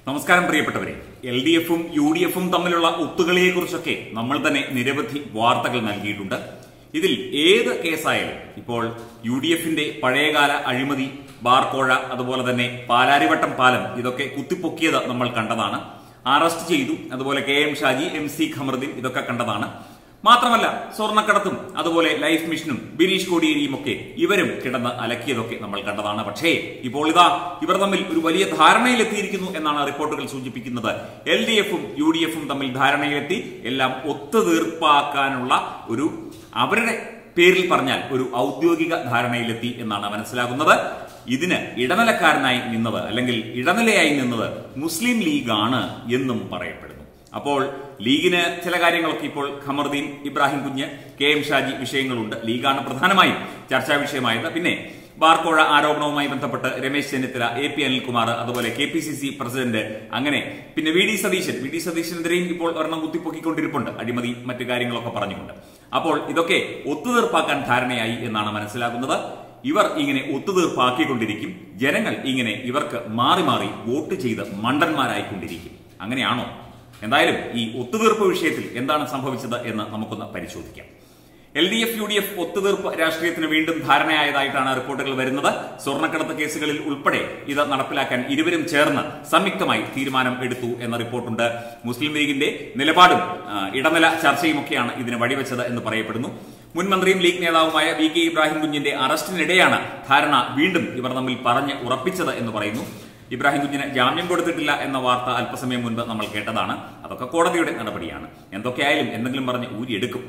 നമസ്കാരം പ്രിയപ്പെട്ടവരെ L D എഫും യു ഡി എഫും തമ്മിലുള്ള ഒത്തുകളിയെക്കുറിച്ചൊക്കെ നമ്മൾ തന്നെ നിരവധി വാർത്തകൾ നൽകിയിട്ടുണ്ട് ഇതിൽ ഏത് കേസായാലും ഇപ്പോൾ യു ഡി എഫിന്റെ പഴയകാല അഴിമതി ബാർക്കോഴ അതുപോലെ തന്നെ പാലാരിവട്ടം പാലം ഇതൊക്കെ കുത്തിപ്പൊക്കിയത് നമ്മൾ കണ്ടതാണ് അറസ്റ്റ് ചെയ്തു അതുപോലെ K M Shaji M C Kamaruddin ഇതൊക്കെ കണ്ടതാണ് മാത്രമല്ല സ്വർണ്ണക്കടത്തും അതുപോലെ ലൈഫ് മിഷനും ബിനീഷ് കോടിയേരിയും ഒക്കെ ഇവരും കിടന്ന് അലക്കിയതൊക്കെ നമ്മൾ കണ്ടതാണ് പക്ഷേ ഇപ്പോൾ ഇതാ ഇവർ തമ്മിൽ ഒരു വലിയ ധാരണയിലെത്തിയിരിക്കുന്നു എന്നാണ് റിപ്പോർട്ടുകൾ സൂചിപ്പിക്കുന്നത് എൽ ഡി എഫും യു ഡി എഫും തമ്മിൽ ധാരണയിലെത്തി എല്ലാം ഒത്തുതീർപ്പാക്കാനുള്ള ഒരു അവരുടെ പേരിൽ പറഞ്ഞാൽ ഒരു ഔദ്യോഗിക ധാരണയിലെത്തി എന്നാണ് മനസ്സിലാകുന്നത് ഇതിന് ഇടനിലക്കാരനായി നിന്നത് അല്ലെങ്കിൽ ഇടനിലയായി നിന്നത് മുസ്ലിം ലീഗാണ് എന്നും പറയപ്പെടുന്നു അപ്പോൾ ലീഗിന് ചില കാര്യങ്ങളൊക്കെ ഇപ്പോൾ ഖമറുദ്ദീൻ ഇബ്രാഹിം കുഞ്ഞ് കെ എം ഷാജി വിഷയങ്ങളുണ്ട് ലീഗാണ് പ്രധാനമായും ചർച്ചാ വിഷയമായത് പിന്നെ ബാർക്കോഴ ആരോപണവുമായി ബന്ധപ്പെട്ട് രമേശ് ചെന്നിത്തല എ പി അനിൽകുമാർ അതുപോലെ K P C C president അങ്ങനെ പിന്നെ V D Satheesan V D സതീശനെതിരെയും ഇപ്പോൾ ഒരെണ്ണം കുത്തിപ്പൊക്കിക്കൊണ്ടിരിപ്പുണ്ട് അഴിമതി മറ്റു കാര്യങ്ങളൊക്കെ പറഞ്ഞുകൊണ്ട് അപ്പോൾ ഇതൊക്കെ ഒത്തുതീർപ്പാക്കാൻ ധാരണയായി എന്നാണ് മനസ്സിലാകുന്നത് ഇവർ ഇങ്ങനെ ഒത്തുതീർപ്പാക്കിക്കൊണ്ടിരിക്കും ജനങ്ങൾ ഇങ്ങനെ ഇവർക്ക് മാറി മാറി വോട്ട് ചെയ്ത് മണ്ടന്മാരായിക്കൊണ്ടിരിക്കും അങ്ങനെയാണോ എന്തായാലും ഈ ഒത്തുതീർപ്പ് വിഷയത്തിൽ എന്താണ് സംഭവിച്ചത് എന്ന് നമുക്കൊന്ന് പരിശോധിക്കാം L D F U D F ഒത്തുതീർപ്പ് രാഷ്ട്രീയത്തിന് വീണ്ടും ധാരണയായതായിട്ടാണ് റിപ്പോർട്ടുകൾ വരുന്നത് സ്വർണ്ണക്കടത്ത് കേസുകളിൽ ഉൾപ്പെടെ ഇത് നടപ്പിലാക്കാൻ ഇരുവരും ചേർന്ന് സംയുക്തമായി തീരുമാനം എടുത്തു എന്ന റിപ്പോർട്ടുണ്ട് മുസ്ലിം ലീഗിന്റെ നിലപാടും ആ, ഇടനില ചർച്ചയുമൊക്കെയാണ് ഇതിന് വഴിവെച്ചത് എന്ന് പറയപ്പെടുന്നു മുൻ മന്ത്രിയും ലീഗ് നേതാവുമായ വി കെ ഇബ്രാഹിം കുഞ്ഞിന്റെ അറസ്റ്റിനിടെയാണ് ധാരണ വീണ്ടും ഇവർ തമ്മിൽ പറഞ്ഞ് ഉറപ്പിച്ചത് എന്ന് പറയുന്നു ഇബ്രാഹിം കുഞ്ഞിന് ജാമ്യം കൊടുത്തിട്ടില്ല എന്ന വാർത്ത അല്പസമയം മുൻപ് നമ്മൾ കേട്ടതാണ് അതൊക്കെ കോടതിയുടെ നടപടിയാണ് എന്തൊക്കെയായാലും എന്തെങ്കിലും പറഞ്ഞ് ഊരിയെടുക്കും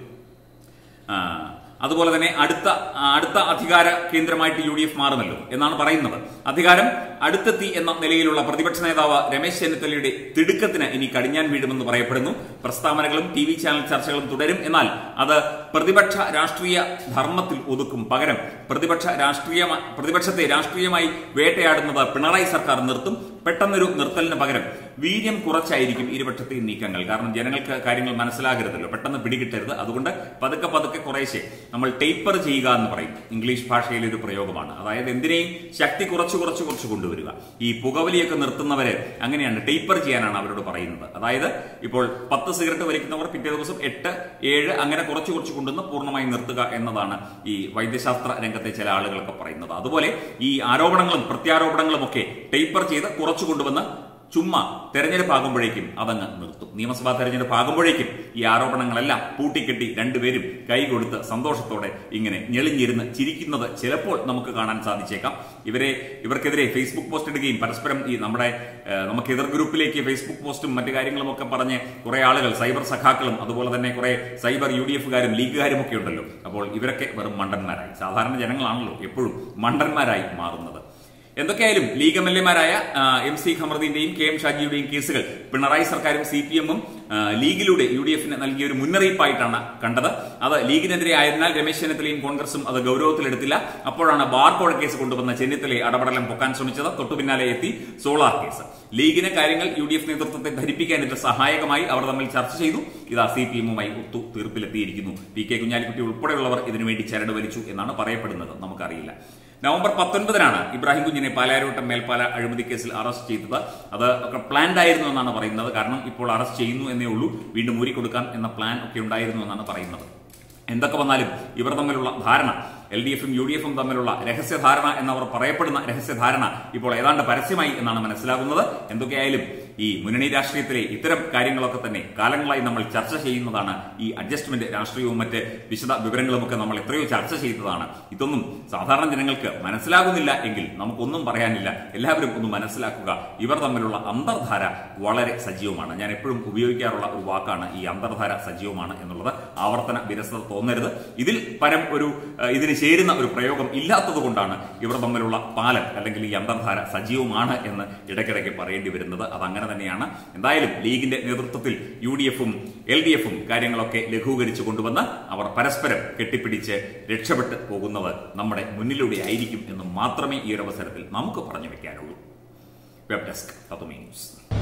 ആ, അതുപോലെ തന്നെ അടുത്ത ആ, അടുത്ത അധികാര കേന്ദ്രമായിട്ട് യു ഡി എഫ് മാറുമല്ലോ എന്നാണ് പറയുന്നത് അധികാരം അടുത്തെത്തി എന്ന നിലയിലുള്ള പ്രതിപക്ഷ നേതാവ് രമേശ് ചെന്നിത്തലയുടെ തിടുക്കത്തിന് ഇനി കടിഞ്ഞാൻ വീഴുമെന്ന് പറയപ്പെടുന്നു പ്രസ്താവനകളും ടി വി ചാനൽ ചർച്ചകളും തുടരും എന്നാൽ അത് പ്രതിപക്ഷ രാഷ്ട്രീയ ധർമ്മത്തിൽ ഒതുക്കും പകരം പ്രതിപക്ഷ രാഷ്ട്രീയ പ്രതിപക്ഷത്തെ രാഷ്ട്രീയമായി വേട്ടയാടുന്നത് പിണറായി സർക്കാർ നിർത്തും പെട്ടെന്നൊരു നിർത്തലിന് പകരം വീര്യം കുറച്ചായിരിക്കും ഇരുപക്ഷത്തെയും നീക്കങ്ങൾ കാരണം ജനങ്ങൾക്ക് കാര്യങ്ങൾ മനസ്സിലാകരുതല്ലോ പെട്ടെന്ന് പിടികിട്ടരുത് അതുകൊണ്ട് പതുക്കെ പതുക്കെ കുറേശ്ശെ നമ്മൾ ടേപ്പർ ചെയ്യുക എന്ന് പറയും ഇംഗ്ലീഷ് ഭാഷയിലെ ഒരു പ്രയോഗമാണ് അതായത് എന്തിനേയും ശക്തി കുറച്ച് കുറച്ച് കുറച്ച് കൊണ്ടുവരിക ഈ പുകവലിയൊക്കെ നിർത്തുന്നവര് അങ്ങനെയാണ് ടേപ്പർ ചെയ്യാനാണ് അവരോട് പറയുന്നത് അതായത് ഇപ്പോൾ പത്ത് സിഗരറ്റ് വലിക്കുന്നവർ പിറ്റേ ദിവസം എട്ട് ഏഴ് അങ്ങനെ കുറച്ച് കുറച്ച് കൊണ്ടുവന്ന് പൂർണ്ണമായി നിർത്തുക എന്നതാണ് ഈ വൈദ്യശാസ്ത്ര രംഗത്തെ ചില ആളുകളൊക്കെ പറയുന്നത് അതുപോലെ ഈ ആരോപണങ്ങളും പ്രത്യാരോപണങ്ങളും ഒക്കെ ടേപ്പർ ചെയ്ത് കുറച്ചു കൊണ്ടുവന്ന് ചുമ്മാ തെരഞ്ഞെടുപ്പ് ആകുമ്പോഴേക്കും അതങ്ങ് നിർത്തും നിയമസഭാ തെരഞ്ഞെടുപ്പ് ആകുമ്പോഴേക്കും ഈ ആരോപണങ്ങളെല്ലാം പൂട്ടിക്കെട്ടി രണ്ടുപേരും കൈ കൊടുത്ത് സന്തോഷത്തോടെ ഇങ്ങനെ ഞെളിഞ്ഞിരുന്ന് ചിരിക്കുന്നത് ചിലപ്പോൾ നമുക്ക് കാണാൻ സാധിച്ചേക്കാം ഇവരെ ഇവർക്കെതിരെ ഫേസ്ബുക്ക് പോസ്റ്റ് ഇടുകയും പരസ്പരം ഈ നമ്മുടെ ഏഹ്, നമുക്ക് എതിർ ഗ്രൂപ്പിലേക്ക് ഫേസ്ബുക്ക് പോസ്റ്റും മറ്റു കാര്യങ്ങളും ഒക്കെ പറഞ്ഞ് കുറെ ആളുകൾ സൈബർ സഖാക്കളും അതുപോലെ തന്നെ കുറെ സൈബർ യു ഡി എഫുകാരും ലീഗുകാരും ഒക്കെ ഉണ്ടല്ലോ അപ്പോൾ ഇവരൊക്കെ വെറും മണ്ടന്മാരായി സാധാരണ ജനങ്ങളാണല്ലോ എപ്പോഴും മണ്ടന്മാരായി മാറുന്നത് എന്തൊക്കെയായാലും ലീഗ് എം എൽ എമാരായ എം സി ഖമറുദ്ദീന്റെയും കെ എം ഷാജിയുടെയും കേസുകൾ പിണറായി സർക്കാരും സി പി എമ്മും ലീഗിലൂടെ യു ഡി എഫിന് നൽകിയ ഒരു മുന്നറിയിപ്പായിട്ടാണ് കണ്ടത് അത് ലീഗിനെതിരെ ആയതിനാൽ രമേശ് ചെന്നിത്തലയും കോൺഗ്രസും അത് ഗൗരവത്തിലെടുത്തില്ല അപ്പോഴാണ് ബാർക്കോഴ കേസ് കൊണ്ടുവന്ന ചെന്നിത്തലയെ അടപടലം പൊക്കാൻ ശ്രമിച്ചത് തൊട്ടു പിന്നാലെ എത്തി സോളാർ കേസ് ലീഗിന് കാര്യങ്ങൾ യു ഡി എഫ് നേതൃത്വത്തെ ധരിപ്പിക്കാൻ ഇത് സഹായകമായി അവർ തമ്മിൽ ചർച്ച ചെയ്തു ഇതാ സി പി എമ്മുമായി ഒത്തു തീർപ്പിലെത്തിയിരിക്കുന്നു പി കെ കുഞ്ഞാലിക്കുട്ടി ഉൾപ്പെടെയുള്ളവർ ഇതിനുവേണ്ടി ചരട് വലിച്ചു എന്നാണ് പറയപ്പെടുന്നത് നമുക്കറിയില്ല നവംബർ പത്തൊൻപതിനാണ് ഇബ്രാഹിം കുഞ്ഞിനെ പാലാരോട്ടം മേൽപ്പാല അഴിമതി കേസിൽ അറസ്റ്റ് ചെയ്തത് അത് ഒക്കെ പ്ലാൻഡ് ആയിരുന്നു എന്നാണ് പറയുന്നത് കാരണം ഇപ്പോൾ അറസ്റ്റ് ചെയ്യുന്നു എന്നേ ഉള്ളൂ വീണ്ടും ഊരിക്കൊടുക്കാം എന്ന പ്ലാൻ ഒക്കെ ഉണ്ടായിരുന്നു എന്നാണ് പറയുന്നത് എന്തൊക്കെ വന്നാലും ഇവർ തമ്മിലുള്ള ധാരണ എൽ ഡി എഫും യു ഡി എഫും തമ്മിലുള്ള രഹസ്യധാരണ എന്നവർ പറയപ്പെടുന്ന രഹസ്യധാരണ ഇപ്പോൾ ഏതാണ്ട് പരസ്യമായി എന്നാണ് മനസ്സിലാകുന്നത് എന്തൊക്കെയായാലും ഈ മുന്നണി രാഷ്ട്രീയത്തിലെ ഇത്തരം കാര്യങ്ങളൊക്കെ തന്നെ കാലങ്ങളായി നമ്മൾ ചർച്ച ചെയ്യുന്നതാണ് ഈ അഡ്ജസ്റ്റ്മെന്റ് രാഷ്ട്രീയവും മറ്റ് വിശദ വിവരങ്ങളുമൊക്കെ നമ്മൾ എത്രയോ ചർച്ച ചെയ്തതാണ് ഇതൊന്നും സാധാരണ ജനങ്ങൾക്ക് മനസ്സിലാകുന്നില്ല എങ്കിൽ നമുക്കൊന്നും പറയാനില്ല എല്ലാവരും ഒന്ന് മനസ്സിലാക്കുക ഇവർ തമ്മിലുള്ള അന്തർധാര വളരെ സജീവമാണ് ഞാൻ എപ്പോഴും ഉപയോഗിക്കാറുള്ള ഒരു വാക്കാണ് ഈ അന്തർധാര സജീവമാണ് എന്നുള്ളത് ആവർത്തന വിരസത തോന്നരുത് ഇതിൽ പരം ഒരു ഏഹ്, ഇതിന് ചേരുന്ന ഒരു പ്രയോഗം ഇല്ലാത്തത് കൊണ്ടാണ് ഇവർ തമ്മിലുള്ള പാലം അല്ലെങ്കിൽ ഈ അന്തർധാര സജീവമാണ് എന്ന് ഇടയ്ക്കിടയ്ക്ക് പറയേണ്ടി വരുന്നത് അത് അങ്ങനെ തന്നെയാണ് എന്തായാലും ലീഗിന്റെ നേതൃത്വത്തിൽ യു ഡി എഫും എൽ ഡി എഫും കാര്യങ്ങളൊക്കെ ലഘൂകരിച്ചു കൊണ്ടുവന്ന് അവർ പരസ്പരം കെട്ടിപ്പിടിച്ച് രക്ഷപ്പെട്ട് പോകുന്നത് നമ്മുടെ മുന്നിലൂടെ ആയിരിക്കും എന്ന് മാത്രമേ ഈ ഒരു അവസരത്തിൽ നമുക്ക് പറഞ്ഞു വെക്കാനുള്ളൂ വെബ് ഡെസ്ക് തത്വമേ ന്യൂസ്